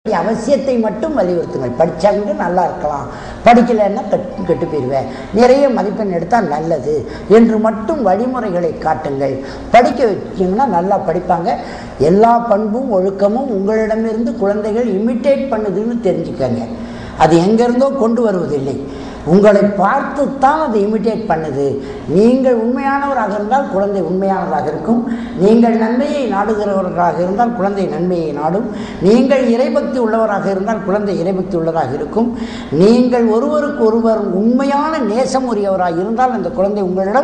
வேண்டிய அவசியத்தை மட்டும் வலியுறுத்துங்கள் படித்தவங்க நல்லா இருக்கலாம் படிக்கலைன்னா கெட்டு கெட்டு போயிடுவேன் நிறைய மதிப்பெண் எடுத்தால் நல்லது என்று மட்டும் வழிமுறைகளை காட்டுங்கள் படிக்க வச்சிங்கன்னா நல்லா படிப்பாங்க எல்லா பண்பும் ஒழுக்கமும் உங்களிடமிருந்து குழந்தைகள் இமிட்டேட் பண்ணுதுன்னு தெரிஞ்சுக்கங்க அது எங்கேருந்தோ கொண்டு வருவதில்லை உங்களை பார்த்து தான் அது இமிட்டேட் பண்ணுது நீங்கள் உண்மையானவராக இருந்தால் குழந்தை உண்மையானதாக இருக்கும் நீங்கள் நன்மையை நாடுகிறவர்களாக இருந்தால் குழந்தை நன்மையை நாடும் நீங்கள் இறைபக்தி உள்ளவராக இருந்தால் குழந்தை இறைபக்தி உள்ளதாக இருக்கும் நீங்கள் ஒருவருக்கு ஒருவர் உண்மையான நேசம் உரியவராக இருந்தால் அந்த குழந்தை உங்களிடம்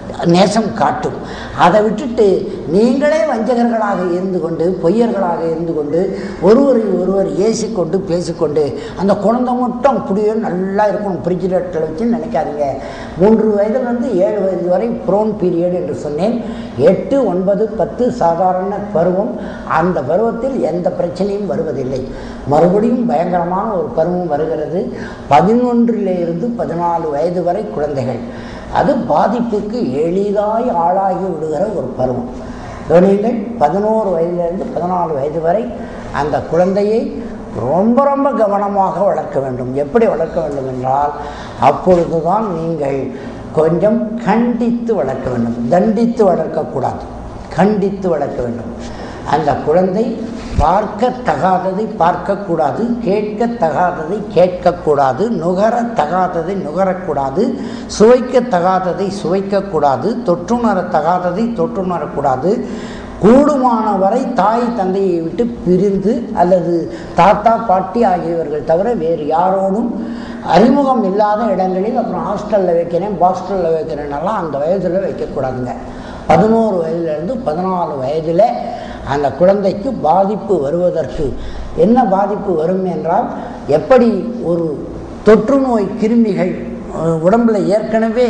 நேசம் காட்டும் அதை விட்டுட்டு நீங்களே வஞ்சகர்களாக இருந்து கொண்டு பொய்யர்களாக இருந்து கொண்டு ஒருவரை ஒருவர் ஏசிக்கொண்டு பேசிக்கொண்டு அந்த குழந்தை மட்டும் அப்படியே நல்லா இருக்கணும் பிரிஜிரேட்டரில் வச்சு நினைக்காதீங்க மூன்று வயதிலிருந்து ஏழு வயது வரை ப்ரோன் பீரியட் என்று சொன்னேன் எட்டு ஒன்பது பத்து சாதாரண பருவம் அந்த பருவத்தில் எந்த பிரச்சனையும் வருவதில்லை மறுபடியும் பயங்கரமான ஒரு பருவம் வருகிறது பதினொன்றிலே இருந்து பதினாலு வயது வரை குழந்தைகள் அது பாதிப்புக்கு எளிதாய் ஆளாகி விடுகிற ஒரு பருவம் கவனியுங்கள் பதினோரு வயதிலிருந்து பதினாலு வயது வரை அந்த குழந்தையை ரொம்ப ரொம்ப கவனமாக வளர்க்க வேண்டும் எப்படி வளர்க்க வேண்டும் என்றால் அப்பொழுதுதான் நீங்கள் கொஞ்சம் கண்டித்து வளர்க்க வேண்டும் தண்டித்து வளர்க்கக்கூடாது கண்டித்து வளர்க்க வேண்டும் அந்த குழந்தை பார்க்கத்தகாததை பார்க்கக்கூடாது கேட்கத்தகாததை கேட்கக்கூடாது நுகரத்தகாததை நுகரக்கூடாது சுவைக்கத்தகாததை சுவைக்கக்கூடாது தொற்றுணரத்தகாததை தொற்றுணரக்கூடாது கூடுமான வரை தாய் தந்தையை விட்டு பிரிந்து அல்லது தாத்தா பாட்டி ஆகியவர்கள் தவிர வேறு யாரோடும் அறிமுகம் இல்லாத இடங்களில் அப்புறம் ஹாஸ்டலில் வைக்கிறேன் ஹாஸ்டலில் வைக்கிறேன்னெல்லாம் அந்த வயதில் வைக்கக்கூடாதுங்க பதினோரு வயதுலேருந்து பதினாலு வயதில் அந்த குழந்தைக்கு பாதிப்பு வருவதற்கு என்ன பாதிப்பு வரும் என்றால் எப்படி ஒரு தொற்று நோய் கிருமிகள் அஹ், உடம்புல ஏற்கனவே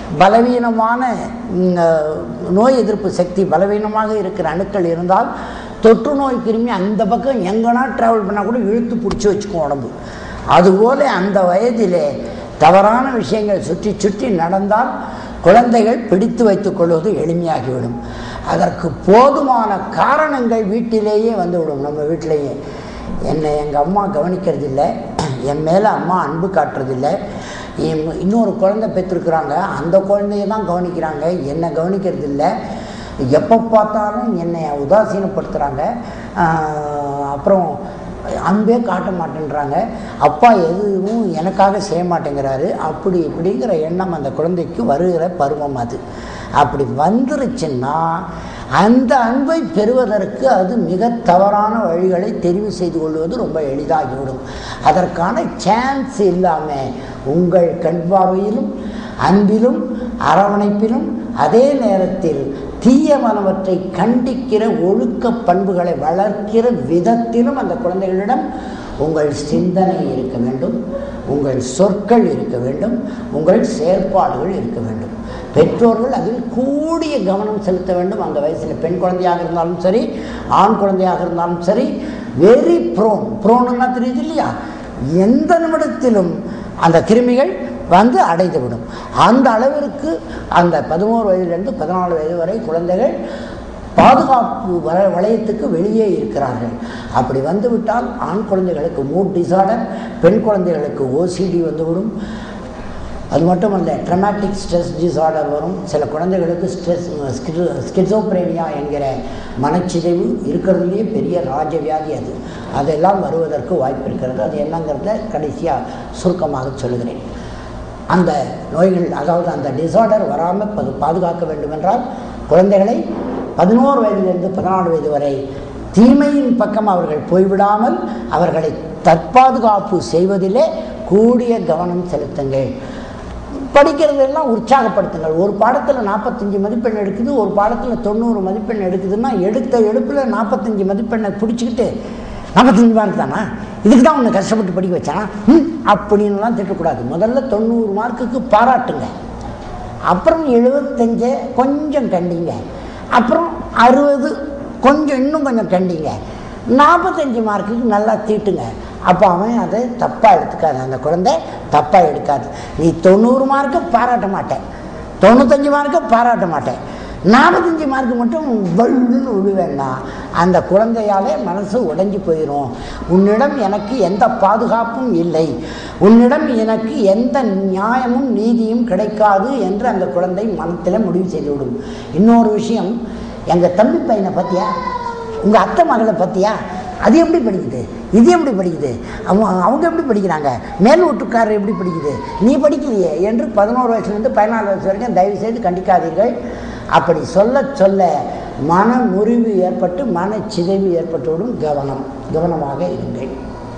பலவீனமான ம், அஹ், நோய் எதிர்ப்பு சக்தி பலவீனமாக இருக்கிற அணுக்கள் இருந்தால் தொற்று நோய் கிருமி அந்த பக்கம் எங்கன்னா ட்ராவல் பண்ணால் கூட இழுத்து பிடிச்சி வச்சுக்கும் உடம்பு அதுபோல அந்த வயதிலே தவறான விஷயங்கள் சுற்றி சுற்றி நடந்தால் குழந்தைகள் பிடித்து வைத்துக் கொள்வது எளிமையாகிவிடும் அதற்கு போதுமான காரணங்கள் வீட்டிலேயே வந்துவிடும் நம்ம வீட்டிலேயே என்னை எங்கள் அம்மா கவனிக்கிறதில்ல என் மேலே அம்மா அன்பு காட்டுறதில்ல இம்- இன்னொரு குழந்தை பெற்றிருக்கிறாங்க அந்த குழந்தைய தான் கவனிக்கிறாங்க என்னை கவனிக்கிறதில்ல எப்போ பார்த்தாலும் என்னை உதாசீனப்படுத்துகிறாங்க ஆஹ் அப்புறம் அன்பே காட்ட மாட்டேன்றாங்க அப்பா எதுவும் எனக்காக செய்ய மாட்டேங்கிறாரு அப்படி இப்படிங்கிற எண்ணம் அந்த குழந்தைக்கு வருகிற பருவம் அது அப்படி வந்துருச்சுன்னா அந்த அன்பை பெறுவதற்கு அது மிக தவறான வழிகளை தெரிவு செய்து கொள்வது ரொம்ப எளிதாகிவிடும் அதற்கான சான்ஸ் இல்லாமல் உங்கள் கண் பார்வையிலும் அன்பிலும் அரவணைப்பிலும் அதே நேரத்தில் தீயவனவற்றை கண்டிக்கிற ஒழுக்க பண்புகளை வளர்க்கிற விதத்திலும் அந்த குழந்தைகளிடம் உங்கள் சிந்தனை இருக்க வேண்டும் உங்கள் சொற்கள் இருக்க வேண்டும் உங்கள் செயற்பாடுகள் இருக்க வேண்டும் பெற்றோர்கள் அதில் கூடிய கவனம் செலுத்த வேண்டும் அந்த வயசில் பெண் குழந்தையாக இருந்தாலும் சரி ஆண் குழந்தையாக இருந்தாலும் சரி வெரி ப்ரோன் ப்ரோனுன்னா தெரியுது இல்லையா எந்த நிமிடத்திலும் அந்த கிருமிகள் வந்து அடைந்துவிடும் அந்த அளவிற்கு அந்த பதினோரு வயதிலிருந்து பதினாலு வயது வரை குழந்தைகள் பாதுகாப்பு வ வளையத்துக்கு வெளியே இருக்கிறார்கள் அப்படி வந்துவிட்டால் ஆண் குழந்தைகளுக்கு மூட் டிசார்டர் பெண் குழந்தைகளுக்கு ஓசிடி வந்துவிடும் அது மட்டும் இல்லை ட்ரமாட்டிக் ஸ்ட்ரெஸ் டிசார்டர் வரும் சில குழந்தைகளுக்கு ஸ்ட்ரெஸ் ஸ்கிசோப்ரேனியா என்கிற மனச்சிதைவு இருக்கிறதுலேயே பெரிய ராஜவியாதி அது அதெல்லாம் வருவதற்கு வாய்ப்பு இருக்கிறது அது என்னங்கிறத கடைசியாக சுருக்கமாக சொல்லுகிறேன் அந்த நோய்கள் அதாவது அந்த டிசார்டர் வராமல் பது பாதுகாக்க வேண்டுமென்றால் குழந்தைகளை பதினோரு வயதிலிருந்து பதினாலு வயது வரை தீமையின் பக்கம் அவர்கள் போய்விடாமல் அவர்களை தற்பாதுகாப்பு செய்வதிலே கூடிய கவனம் செலுத்துங்கள் படிக்கிறதெல்லாம் உற்சாகப்படுத்துங்கள் ஒரு பாடத்தில் நாற்பத்தஞ்சு மதிப்பெண் எடுக்குது ஒரு பாடத்தில் தொண்ணூறு மதிப்பெண் எடுக்குதுன்னா எடுத்த எடுப்பில் நாற்பத்தஞ்சு மதிப்பெண்ணை பிடிச்சிக்கிட்டு நாற்பத்தஞ்சு மார்க் தானா இதுக்கு தான் உன்னை கஷ்டப்பட்டு படிக்க வச்சானா ம் அப்படின்லாம் திட்டக்கூடாது முதல்ல தொண்ணூறு மார்க்குக்கு பாராட்டுங்க அப்புறம் எழுபத்தஞ்சை கொஞ்சம் கண்டிங்க அப்புறம் அறுபது கொஞ்சம் இன்னும் கொஞ்சம் கண்டிங்க நாற்பத்தஞ்சு மார்க்குக்கு நல்லா தீட்டுங்க அப்போ அவன் அதை தப்பாக எடுத்துக்காது அந்த குழந்தை தப்பாக எடுக்காது நீ தொண்ணூறு மார்க்கை பாராட்ட மாட்டேன் தொண்ணூத்தஞ்சு மார்க்கை பாராட்ட மாட்டேன் நாற்பத்தஞ்சு மார்க் மட்டும் வள்ளுன்னு விழுவேன்னா அந்த குழந்தையாலே மனசு உடைஞ்சு போயிடும் உன்னிடம் எனக்கு எந்த பாதுகாப்பும் இல்லை உன்னிடம் எனக்கு எந்த நியாயமும் நீதியும் கிடைக்காது என்று அந்த குழந்தை மனத்தில் முடிவு செய்துவிடும் இன்னொரு விஷயம் எங்கள் தம்பி பையனை பற்றியா உங்கள் அத்தை மகளை பற்றியா அது எப்படி படிக்குது இது எப்படி படிக்குது அவங்க அவங்க எப்படி படிக்கிறாங்க மேல் வீட்டுக்காரர் எப்படி படிக்குது நீ படிக்கலையே என்று பதினோரு வயசுலேருந்து பதினாலு வயசு வரைக்கும் தயவு செய்து கண்டிக்காதீர்கள் அப்படி சொல்ல சொல்ல மன முறிவு ஏற்பட்டு மன சிதைவு ஏற்பட்டுவிடும் கவனம் கவனமாக இருங்கள்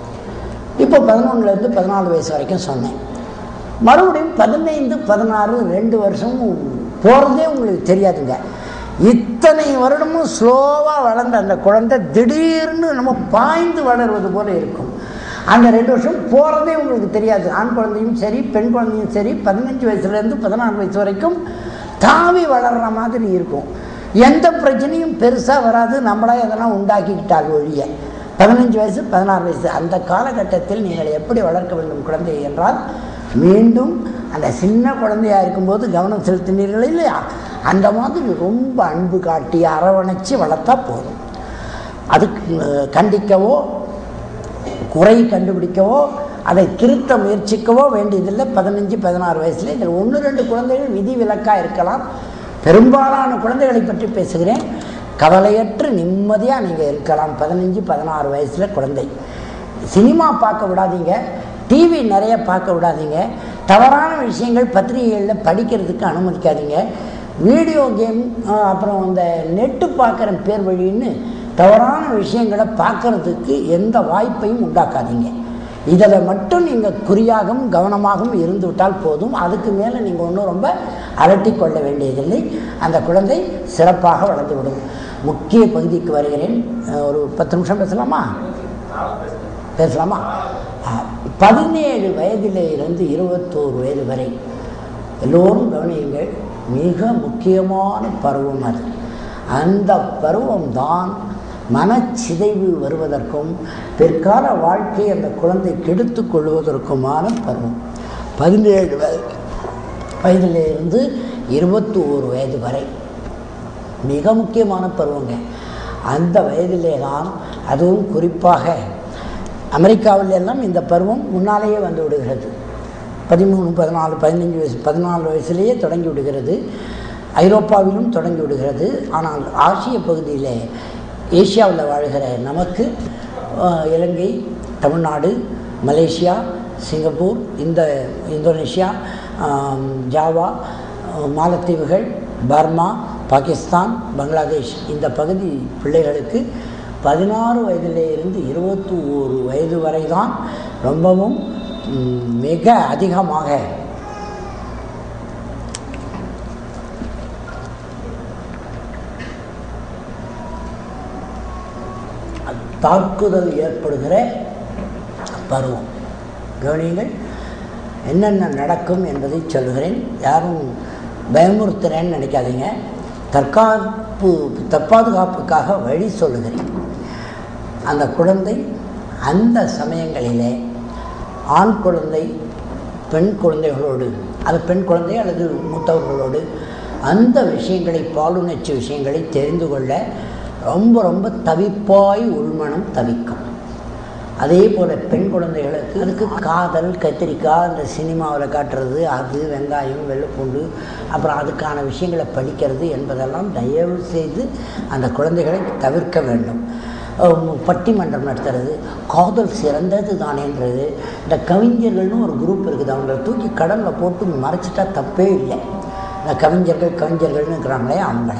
இப்போ பதினொன்றுலேருந்து பதினாலு வயசு வரைக்கும் சொன்னேன் மறுபடியும் பதினைந்து பதினாறு ரெண்டு வருஷமும் போகிறதே உங்களுக்கு தெரியாதுங்க இத்தனை வருடமும் ஸ்லோவாக வளர்ந்த அந்த குழந்தை திடீர்னு நம்ம பாய்ந்து வளர்வது போல இருக்கும் அந்த ரெண்டு வருஷம் போகிறதே உங்களுக்கு தெரியாது ஆண் குழந்தையும் சரி பெண் குழந்தையும் சரி பதினஞ்சு வயசுலேருந்து பதினாறு வயசு வரைக்கும் தாவி வளர்கிற மாதிரி இருக்கும் எந்த பிரச்சனையும் பெருசாக வராது நம்மளா எதனா உண்டாக்கிக்கிட்டால் ஒழிய பதினஞ்சு வயசு பதினாறு வயசு அந்த காலகட்டத்தில் நீங்கள் எப்படி வளர்க்க வேண்டும் குழந்தை என்றால் மீண்டும் அந்த சின்ன குழந்தையா இருக்கும்போது கவனம் செலுத்தினீர்கள் இல்லையா அந்த மாதிரி ரொம்ப அன்பு காட்டி அரவணைச்சு வளர்த்தா போதும் அதுக்கு அஹ், கண்டிக்கவோ குறை கண்டுபிடிக்கவோ அதை திருத்த முயற்சிக்கவோ வேண்டியதில்லை பதினஞ்சு பதினாறு வயசுல இதில் ஒன்று ரெண்டு குழந்தைகள் விதி விலக்காக இருக்கலாம் பெரும்பாலான குழந்தைகளை பற்றி பேசுகிறேன் கவலையற்று நிம்மதியாக நீங்கள் இருக்கலாம் பதினஞ்சு பதினாறு வயசில் குழந்தை சினிமா பார்க்க விடாதீங்க டிவி நிறைய பார்க்க விடாதீங்க தவறான விஷயங்கள் பத்திரிகைகளில் படிக்கிறதுக்கு அனுமதிக்காதீங்க வீடியோ கேம் அப்புறம் இந்த நெட்டு பார்க்குற பேர் வழின்னு தவறான விஷயங்களை பார்க்கறதுக்கு எந்த வாய்ப்பையும் உண்டாக்காதீங்க இதில் மட்டும் நீங்கள் குறியாகவும் கவனமாகவும் இருந்து விட்டால் போதும் அதுக்கு மேலே நீங்கள் ஒன்றும் ரொம்ப அலட்டி கொள்ள வேண்டியதில்லை அந்த குழந்தை சிறப்பாக வளர்ந்து விடும் முக்கிய பகுதிக்கு வருகிறேன் அஹ் ஒரு பத்து நிமிஷம் பேசலாமா பேசலாமா அஹ் பதினேழு வயதிலே இருந்து இருபத்தோரு வயது வரை எல்லோரும் கவனியுங்கள் மிக முக்கியமான பருவம் அது அந்த பருவம்தான் மனச்சிதைவு வருவதற்கும் பிற்கால வாழ்க்கை அந்த குழந்தை கெடுத்து கொள்வதற்குமான பருவம் பதினேழு வயது வயதிலிருந்து இருபத்தி ஓரு வயது வரை மிக முக்கியமான பருவங்க அந்த வயதிலே தான் அதுவும் குறிப்பாக அமெரிக்காவில் எல்லாம் இந்த பருவம் முன்னாலேயே வந்து விடுகிறது பதிமூணு பதினாலு பதினஞ்சு வயசு பதினாலு வயசுலேயே தொடங்கி விடுகிறது ஐரோப்பாவிலும் தொடங்கி விடுகிறது ஆனால் ஆசிய பகுதியில் ஏசியாவில் வாழ்கிற நமக்கு அஹ், இலங்கை தமிழ்நாடு மலேசியா சிங்கப்பூர் இந்த இந்தோனேஷியா ஆம், ஜாவா அஹ், மாலத்தீவுகள் பர்மா பாகிஸ்தான் பங்களாதேஷ் இந்த பகுதி பிள்ளைகளுக்கு பதினாறு வயதிலே இருந்து இருபத்தி ஓரு வயது வரை தான் ரொம்பவும் ம், மிக அதிகமாக தாக்குதல் ஏற்படுகிற பருவம் கவனியுங்கள் என்னென்ன நடக்கும் என்பதை சொல்கிறேன் யாரும் பயமுறுத்துறேன்னு நினைக்காதீங்க தற்காப்பு தற்பாதுகாப்புக்காக வழி சொல்லுகிறேன் அந்த குழந்தை அந்த சமயங்களிலே ஆண் குழந்தை பெண் குழந்தைகளோடு அது பெண் குழந்தை அல்லது மூத்தவர்களோடு அந்த விஷயங்களை பாலுணர்ச்சி விஷயங்களை தெரிந்து கொள்ள ரொம்ப ரொம்ப தவிப்பாய் உள்மனம் தவிக்கும் அதே போல் பெண் குழந்தைகளுக்கு அதுக்கு காதல் கத்திரிக்காய் இந்த சினிமாவில் காட்டுறது அது வெங்காயம் வெள்ளைப்பூண்டு அப்புறம் அதுக்கான விஷயங்களை படிக்கிறது என்பதெல்லாம் தயவு செய்து அந்த குழந்தைகளை தவிர்க்க வேண்டும் அஹ் பட்டிமன்றம் நடத்துறது காதல் சிறந்தது தானேன்றது இந்த கவிஞர்கள்னு ஒரு குரூப் இருக்குது அவங்கள தூக்கி கடலில் போட்டு மறைச்சிட்டா தப்பே இல்லை இந்த கவிஞர்கள் கவிஞர்கள்னு இருக்கிறாங்களே அவங்கள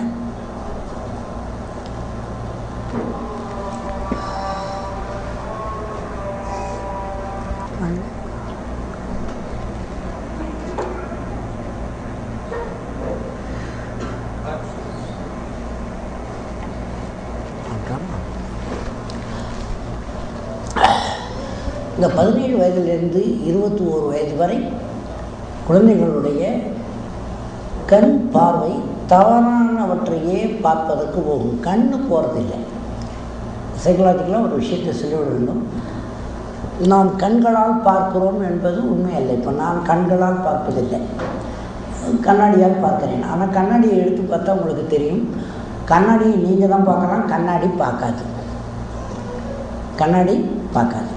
இந்த பதினேழு வயதிலிருந்து இருபத்தி ஓரு வயது வரை குழந்தைகளுடைய கண் பார்வை தவறானவற்றையே பார்ப்பதற்கு போகும் கண்ணு போகிறதில்லை சைக்கலாஜிக்கலாக ஒரு விஷயத்தை சொல்லிவிட வேண்டும் நாம் கண்களால் பார்க்கிறோம் என்பது உண்மை அல்ல இப்போ நான் கண்களால் பார்ப்பதில்லை கண்ணாடியால் பார்க்குறேன் ஆனால் கண்ணாடியை எடுத்து பார்த்தா உங்களுக்கு தெரியும் கண்ணாடியை நீங்கள் தான் பார்க்கலாம் கண்ணாடி பார்க்காது கண்ணாடி பார்க்காது